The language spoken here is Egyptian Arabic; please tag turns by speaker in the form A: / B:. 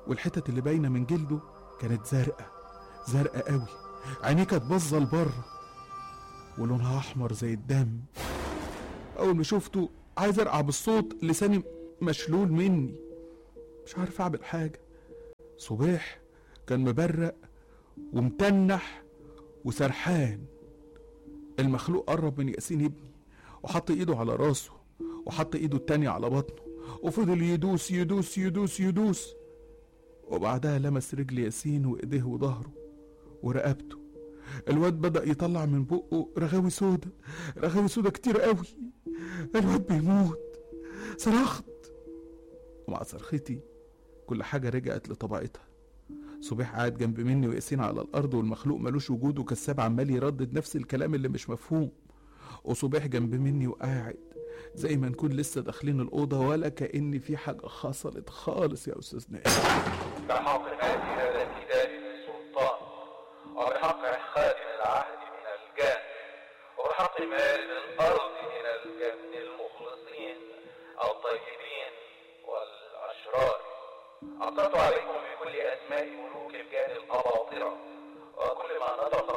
A: والحتت اللي باينة من جلده كانت زرقاء زرقاء قوي عينيه كانت باظة لبره ولونها أحمر زي الدم أول ما شفته عايز أرقع بالصوت لساني مشلول مني مش عارف أعمل حاجة صبيح كان مبرق ومتنح وسرحان المخلوق قرب من ياسين ابني وحط ايده على راسه وحط ايده التانية على بطنه وفضل يدوس يدوس يدوس يدوس وبعدها لمس رجل ياسين وايديه وظهره ورقبته الواد بدأ يطلع من بقه رغاوي سودا رغاوي سودا كتير قوي الواد بيموت صرخت ومع صرختي كل حاجة رجعت لطبيعتها صبيح قاعد جنب مني وياسين على الأرض والمخلوق ملوش وجود وكساب عمال يردد نفس الكلام اللي مش مفهوم وصبيح جنب مني وقاعد زي ما نكون لسه داخلين الأوضة ولا كأن في حاجة حصلت خالص يا أستاذ نائب
B: بحق نادي هذا النداء للسلطان وبحق خادم العهد من الجان وبحق مال الأرض من الجن المخلصين الطيبين والأشرار أطلت عليكم بكل أسماء ملوك الجان القباطرة وكل ما نطق